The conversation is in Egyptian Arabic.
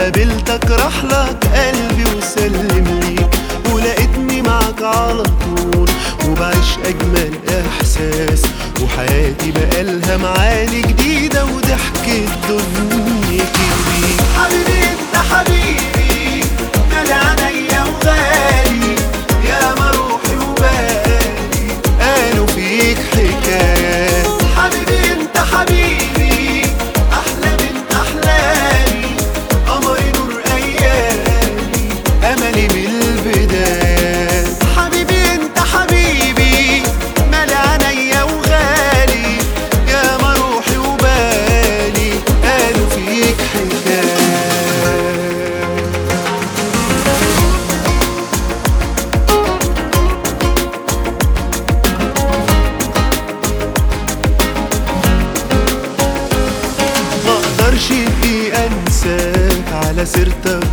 قابلتك راح لك قلبي وسلم ليك ولقيتني معك على طول وبعيش اجمل احساس وحياتي بقالها معاني جديدة وضحكة دنيتي بيك حبيبي انت حبيبي مال عينيا وغالي يا ما روحي وبالي قالوا فيك حكايات حبيبي انت حبيبي احلى من احلامي قمري نور ايامي املي من البدايات حبيبي انت حبيبي مال عينيا وغالي يا ما روحي وبالي قالوا فيك حكايات ما اقدرش اني انساك على سيرتك